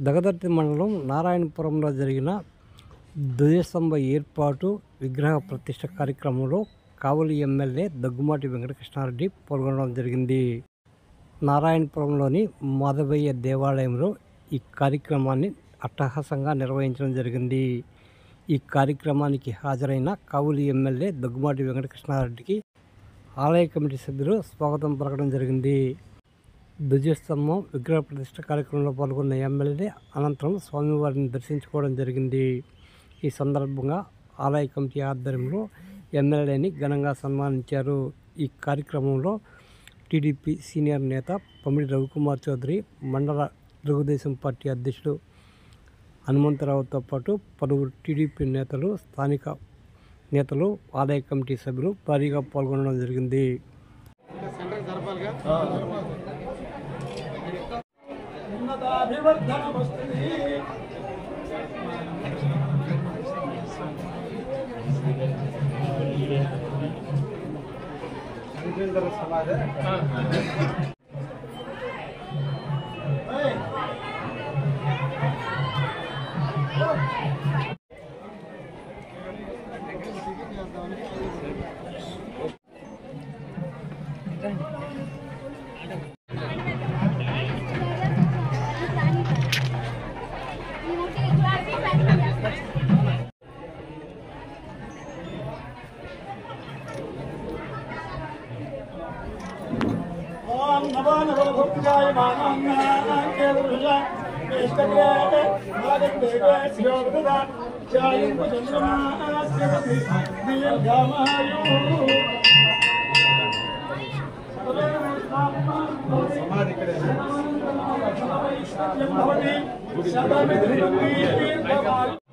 దగదర్తి మండలం నారాయణపురంలో జరిగిన ధ్వజస్తంభ ఏర్పాటు విగ్రహ ప్రతిష్ట కార్యక్రమంలో కావలి ఎమ్మెల్యే దగ్గుమాటి వెంకటకృష్ణారెడ్డి పాల్గొనడం జరిగింది నారాయణపురంలోని మాధవయ్య దేవాలయంలో ఈ కార్యక్రమాన్ని అట్టహాసంగా నిర్వహించడం జరిగింది ఈ కార్యక్రమానికి హాజరైన కావులి ఎమ్మెల్యే దగ్గుమాటి వెంకటకృష్ణారెడ్డికి ఆలయ కమిటీ సభ్యులు స్వాగతం పలకడం జరిగింది ధ్వజస్తంభం విగ్రహ ప్రతిష్ట కార్యక్రమంలో పాల్గొన్న ఎమ్మెల్యే అనంతరం స్వామివారిని దర్శించుకోవడం జరిగింది ఈ సందర్భంగా ఆలయ కమిటీ ఆధ్వర్యంలో ఎమ్మెల్యేని ఘనంగా సన్మానించారు ఈ కార్యక్రమంలో టీడీపీ సీనియర్ నేత పమిడి రవికుమార్ చౌదరి మండల తెలుగుదేశం పార్టీ అధ్యక్షుడు హనుమంతరావుతో పాటు పలువురు టీడీపీ నేతలు స్థానిక నేతలు ఆలయ కమిటీ సభ్యులు భారీగా పాల్గొనడం జరిగింది ఓం నమో నమో భక్తాయ మానవ్యాయ పురుష వేష్టగ్రేత భాగదేవ శివృత చాయం చంద్రమాస్యతి దీర్ఘమాయు సమాధి ఇక్కడే సమాధి